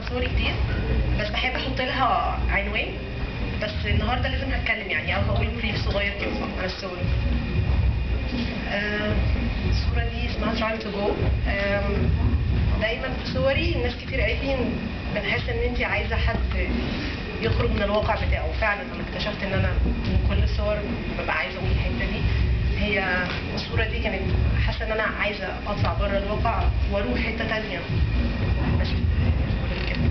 صوري كتير بس بحب احط لها عنوان بس النهارده لازم هتكلم يعني او هقول بريف صغير كده عن الصور آه، الصورة دي اسمها trying to go آم، دايما في صوري الناس كتير قالت لي إن بنحس ان انت عايزه حد يخرج من الواقع بتاعه فعلا انا اكتشفت ان انا من كل الصور ببقى عايزه اقول الحته دي هي الصوره دي كانت حاسه ان انا عايزه اطلع بره الواقع واروح حته تانية بس كده.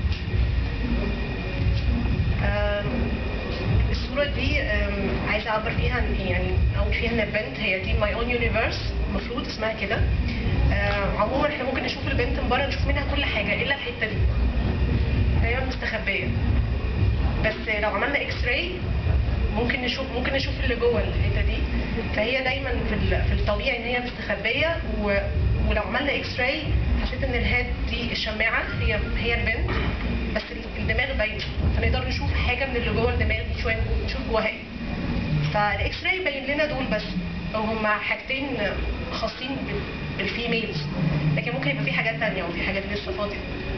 آم، الصورة دي آم، عايزة أعبر فيها إن- يعني أقول فيها إن البنت هي دي ماي أون يونيفرس المفروض اسمها كده آه، عموما احنا ممكن نشوف البنت من بره نشوف منها كل حاجة إلا الحتة دي دايما مستخبية بس لو عملنا اكس راي ممكن نشوف ممكن نشوف اللي جوه الحته دي فهي دايما في ال- في الطبيعي ان هي مستخبيه و... ولو عملنا اكس راي حسيت ان الهاد دي الشماعه هي هي البنت بس ال- الدماغ باين فنقدر نشوف حاجه من اللي جوه الدماغ دي شويه نشوف جواها ايه فالاكس راي باين لنا دول بس او هما حاجتين خاصين بال- بالفيميلز لكن ممكن يبقى في حاجات تانية وفي حاجات لسه فاضيه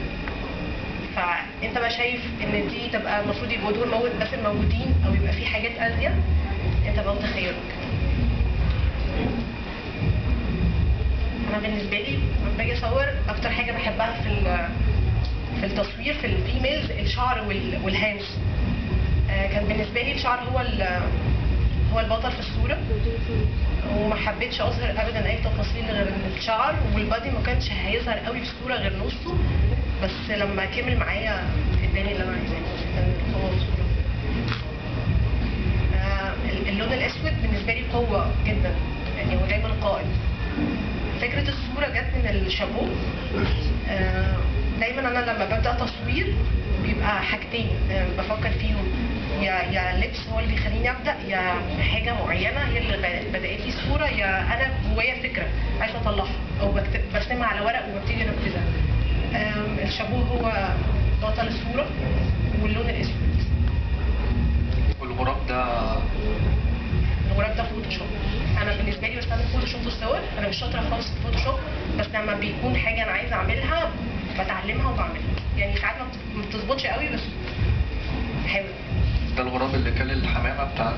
فانت بقى شايف ان دي تبقى المفروض يبقوا دول موجود بس الموجودين او يبقى في حاجات ازيد انت بقى تخيلك انا بالنسبه لي لما باجي اصور اكتر حاجه بحبها في ال- في التصوير في الفيميلز الشعر وال- والهانز آه، كان بالنسبه لي الشعر هو ال- هو البطل في الصوره وما حبيتش اظهر ابدا اي تفاصيل غير ان الشعر والبادي ما كانش هيظهر قوي في الصوره غير نصه بس لما كمل معايا اداني اللي انا عايزاه كان هو الصوره آه، اللون الاسود بالنسبه لي قوه جدا يعني هو دايما قائد فكره الصوره جت من الشابو آه، دايما انا لما ببدا تصوير بيبقى حاجتين آه، بفكر فيهم يا يا لبس هو اللي يخليني ابدا يا حاجه معينه هي اللي ب- بدات لي الصوره يا انا جوايا فكره عايزه اطلعها او بكتب برسمها على ورق وببتدي انفذها آم، الشابو هو بطل الصوره واللون الاسود والغراب ده الغراب ده فوتوشوب انا بالنسبه لي بستخدم فوتوشوب في الصور انا مش شاطره خالص في الفوتوشوب بس لما بيكون حاجه انا عايزه اعملها بتعلمها وبعملها يعني ساعات ما بت- ما بتظبطش قوي بس بحاول ده الغراب اللي كان الحمامة بتاعت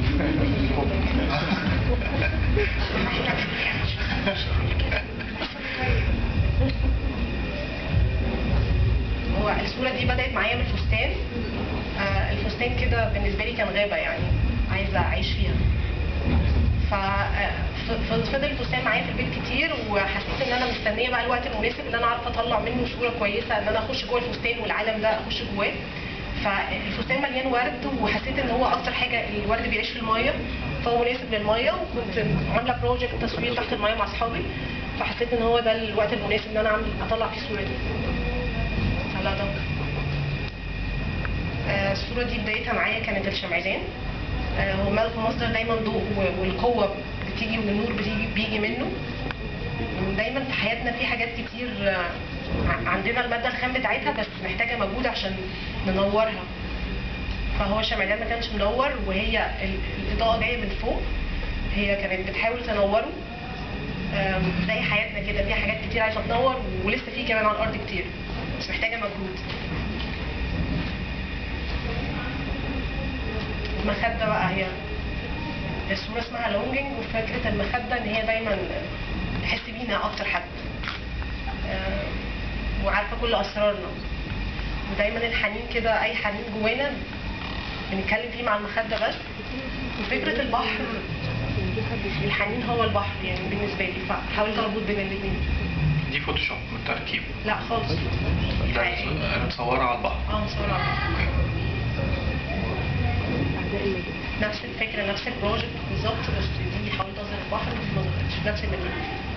هو الصورة دي بدأت معايا من الفستان آه الفستان كده بالنسبة لي كان غابة يعني عايزة أعيش فيها ف آه، ف- فضل الفستان معايا في البيت كتير وحسيت ان انا مستنيه بقى الوقت المناسب ان انا اعرف اطلع منه صوره كويسه ان انا اخش جوه الفستان والعالم ده اخش جواه فالفستان مليان ورد وحسيت ان هو اكتر حاجه الورد بيعيش في الميه فهو مناسب للميه وكنت عامله بروجكت تصوير تحت الميه مع اصحابي فحسيت ان هو ده الوقت المناسب ان انا اعمل اطلع فيه الصوره دي هلا ده آه، الصورة دي بدايتها معايا كانت الشمعدان آه، هو ملك مصدر دايما ضوء و- والقوة بتيجي والنور بتيجي بيجي منه دايما في حياتنا في حاجات كتير آه، ع- عندنا المادة الخام بتاعتها بس محتاجة مجهود عشان ننورها فهو الشمعدان ما كانش منور وهي ال- الإضاءة جاية من فوق هي كانت بتحاول تنوره آم، زي حياتنا كده فيها حاجات كتير عايزة تنور ولسه في كمان على الأرض كتير بس محتاجة مجهود المخدة بقى هي الصورة اسمها لونجينج وفكرة المخدة ان هي دايما تحس بينا اكتر حد آه، وعارفة كل اسرارنا ودايما الحنين كده اي حنين جوانا بنتكلم فيه مع المخدة بس وفكرة البحر الحنين هو البحر يعني بالنسبة لي فحاولت اربط بين الاثنين دي فوتوشوب من تركيب لا خالص ده متصورة على البحر اه مصورة اوكي نفس الفكرة نفس البروجكت بالظبط بس دي حاولت اظهر البحر ما ظهرتش نفس المدينة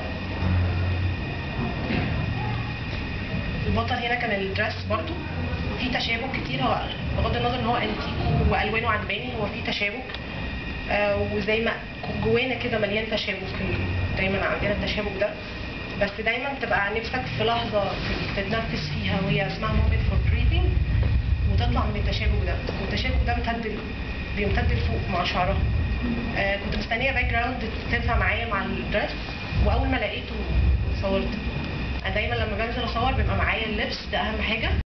البطل هنا كان الدرس برضو في تشابك كتير هو بغض النظر ان هو انتيكو والوانه عجباني هو في تشابك آه وزي ما جوانا كده مليان تشابك ال- دايما عندنا التشابك ده بس دايما تبقى نفسك في لحظه تتنفس فيها وهي اسمها moment for breathing وتطلع من التشابك ده والتشابك ده بيمتد بيمتد لفوق مع شعرها آه كنت مستنيه باك جراوند تنفع معايا مع الدرس واول ما لقيته صورت انا دايما لما بنزل اصور بيبقى معايا اللبس ده اهم حاجه